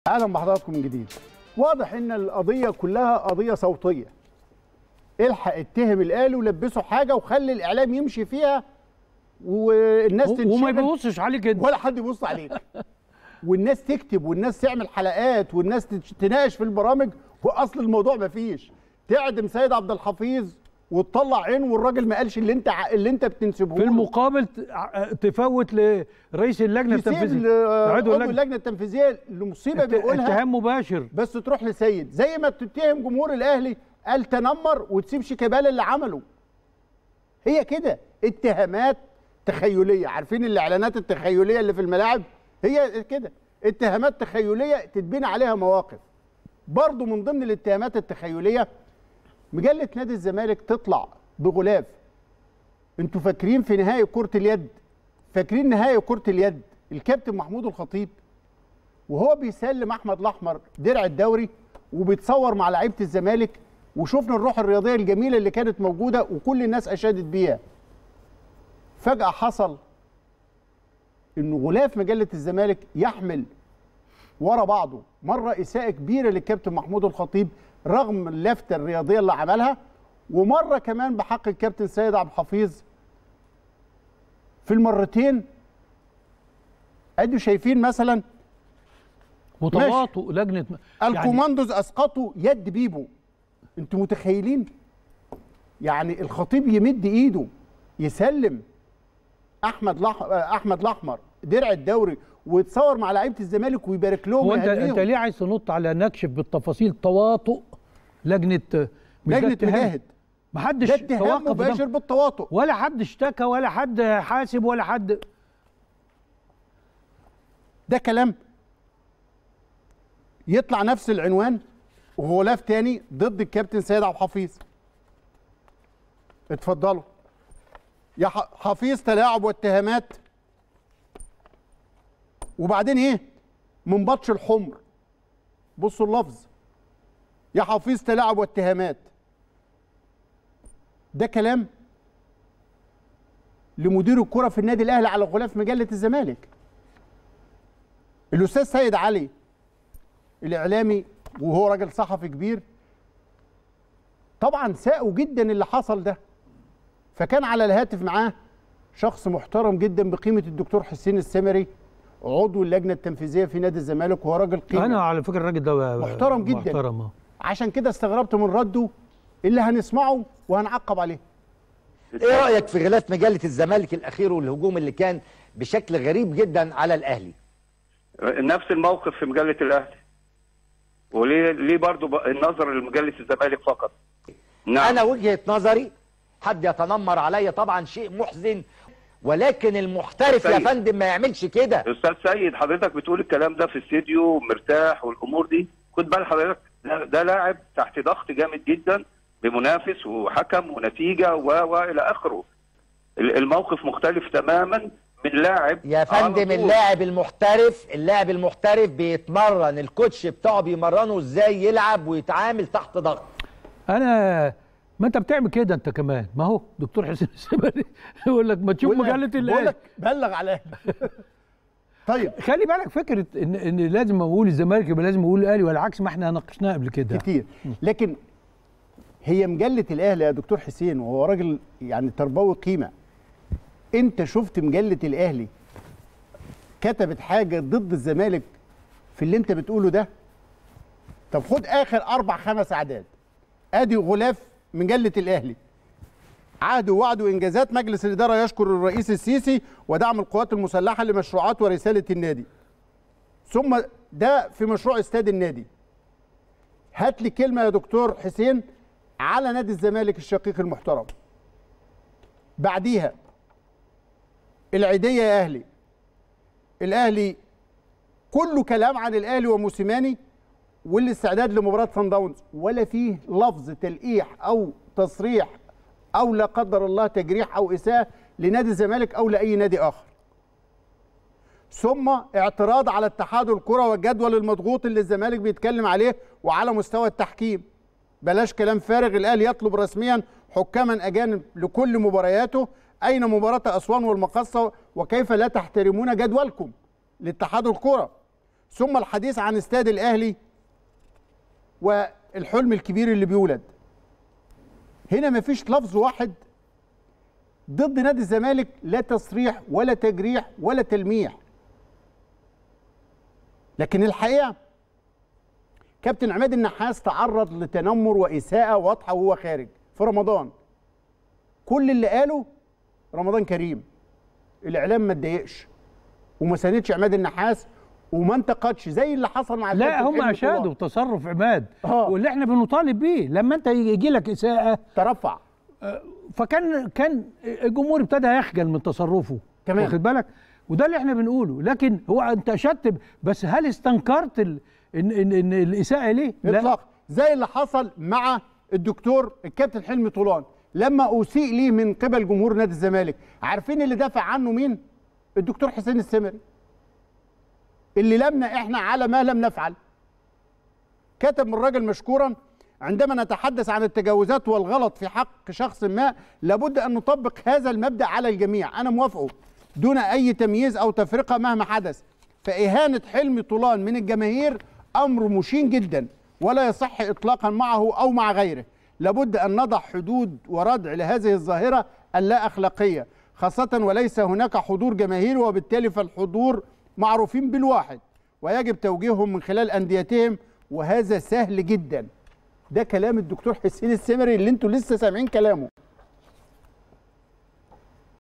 اهلا بحضراتكم من جديد واضح ان القضيه كلها قضيه صوتيه الحق اتهم الاهلي ولبسه حاجه وخلي الاعلام يمشي فيها والناس و- وما تنشغل يبصش عليك كده ولا حد يبص عليك والناس تكتب والناس تعمل حلقات والناس تتش- تناقش في البرامج واصل الموضوع مفيش تعدم سيد عبد الحفيظ وتطلع عينه والراجل ما قالش اللي انت ع- اللي انت بتنسبه في له. المقابل ت- ع- تفوت لرئيس اللجنه تسيب التنفيذيه ل- عضو عضو اللجنه اللجنه التنفيذيه لمصيبه ات- بيقولها اتهام مباشر بس تروح لسيد زي ما تتهم جمهور الاهلي قال تنمر وتسيب شيكابالا اللي عمله هي كده اتهامات تخيليه عارفين الاعلانات التخيليه اللي في الملاعب هي كده اتهامات تخيليه تتبني عليها مواقف برضو من ضمن الاتهامات التخيليه مجله نادي الزمالك تطلع بغلاف انتوا فاكرين في نهائي كره اليد فاكرين نهائي كره اليد الكابتن محمود الخطيب وهو بيسلم احمد الاحمر درع الدوري وبيتصور مع لعيبه الزمالك وشفنا الروح الرياضيه الجميله اللي كانت موجوده وكل الناس اشادت بيها فجاه حصل ان غلاف مجله الزمالك يحمل ورا بعضه مره اساءه كبيره للكابتن محمود الخطيب رغم اللفته الرياضيه اللي عملها ومره كمان بحق الكابتن سيد عبد الحفيظ في المرتين ادوا شايفين مثلا وتواطؤ لجنه يعني الكوماندوز اسقطوا يد بيبو انتوا متخيلين يعني الخطيب يمد ايده يسلم احمد لح... احمد الاحمر درع الدوري ويتصور مع لعيبه الزمالك ويبارك لهم هو انت ويهنيهم. انت ليه عايز تنط على نكشف بالتفاصيل تواطؤ لجنه مش ده لجنه اتهام. مجاهد محدش ده اتهام توقف ده. مباشر بالتواطؤ ولا حد اشتكى ولا حد حاسب ولا حد ده كلام يطلع نفس العنوان وغلاف تاني ضد الكابتن سيد عبد الحفيظ اتفضلوا يا ح- حفيظ تلاعب واتهامات وبعدين ايه من بطش الحمر بصوا اللفظ يا حفيظ تلاعب واتهامات ده كلام لمدير الكرة في النادي الاهلي على غلاف مجله الزمالك الاستاذ سيد علي الاعلامي وهو راجل صحفي كبير طبعا ساءوا جدا اللي حصل ده فكان على الهاتف معاه شخص محترم جدا بقيمه الدكتور حسين السمري عضو اللجنه التنفيذيه في نادي الزمالك وهو راجل قيمه انا على فكره الراجل ده محترم جدا. محترم اه عشان كده استغربت من رده اللي هنسمعه وهنعقب عليه ايه رايك في غلاف مجله الزمالك الاخير والهجوم اللي كان بشكل غريب جدا على الاهلي نفس الموقف في مجله الاهلي وليه ليه برضه بقى النظر لمجله الزمالك فقط نعم انا وجهه نظري حد يتنمر عليا طبعا شيء محزن ولكن المحترف يا سيد. فندم ما يعملش كده استاذ سيد حضرتك بتقول الكلام ده في استديو مرتاح والامور دي خد بال حضرتك ده, ده لاعب تحت ضغط جامد جدا بمنافس وحكم ونتيجه و و الى اخره ال- الموقف مختلف تماما من لاعب يا على فندم طول. اللاعب المحترف اللاعب المحترف بيتمرن الكوتش بتاعه بيمرنه ازاي يلعب ويتعامل تحت ضغط انا ما انت بتعمل كده انت كمان ما هو دكتور حسين السمري يقول لك ما تشوف بقول لك- مجله بقول الاهلي لك بلغ على طيب خلي بالك فكره ان ان لازم اقول الزمالك يبقى لازم اقول الاهلي والعكس ما احنا ناقشناه قبل كده كتير لكن هي مجله الاهلي يا دكتور حسين وهو راجل يعني تربوي قيمه انت شفت مجله الاهلي كتبت حاجه ضد الزمالك في اللي انت بتقوله ده طب خد اخر اربع خمس اعداد ادي غلاف مجله الاهلي عهد ووعد وانجازات مجلس الاداره يشكر الرئيس السيسي ودعم القوات المسلحه لمشروعات ورساله النادي ثم ده في مشروع استاد النادي هات لي كلمه يا دكتور حسين على نادي الزمالك الشقيق المحترم بعديها العيديه يا اهلي الاهلي كله كلام عن الاهلي وموسيماني والاستعداد لمباراه صن داونز ولا فيه لفظ تلقيح او تصريح او لا قدر الله تجريح او اساءه لنادي الزمالك او لاي نادي اخر ثم اعتراض على اتحاد الكره والجدول المضغوط اللي الزمالك بيتكلم عليه وعلى مستوى التحكيم بلاش كلام فارغ الاهلي يطلب رسميا حكاما اجانب لكل مبارياته اين مباراه اسوان والمقصه وكيف لا تحترمون جدولكم لاتحاد الكره ثم الحديث عن استاد الاهلي والحلم الكبير اللي بيولد هنا مفيش لفظ واحد ضد نادي الزمالك لا تصريح ولا تجريح ولا تلميح لكن الحقيقه كابتن عماد النحاس تعرض لتنمر واساءه واضحه وهو خارج في رمضان كل اللي قاله رمضان كريم الاعلام ما اتضايقش وما ساندش عماد النحاس وما انتقدش زي اللي حصل مع لا الكابتن هم حلمي اشادوا طولان. بتصرف عماد آه. واللي احنا بنطالب بيه لما انت يجي لك اساءه ترفع فكان كان الجمهور ابتدى يخجل من تصرفه تمام. واخد بالك وده اللي احنا بنقوله لكن هو انت اشدت بس هل استنكرت ال... ان ان, إن الاساءه ليه؟ اطلاق زي اللي حصل مع الدكتور الكابتن حلمي طولان لما اسيء ليه من قبل جمهور نادي الزمالك عارفين اللي دافع عنه مين الدكتور حسين السمري اللي لمنا احنا على ما لم نفعل كتب من الراجل مشكورا عندما نتحدث عن التجاوزات والغلط في حق شخص ما لابد ان نطبق هذا المبدا على الجميع انا موافقه دون اي تمييز او تفرقه مهما حدث فاهانه حلمي طولان من الجماهير امر مشين جدا ولا يصح اطلاقا معه او مع غيره لابد ان نضع حدود وردع لهذه الظاهره اللا اخلاقيه خاصه وليس هناك حضور جماهيري وبالتالي فالحضور معروفين بالواحد ويجب توجيههم من خلال انديتهم وهذا سهل جدا ده كلام الدكتور حسين السمري اللي انتوا لسه سامعين كلامه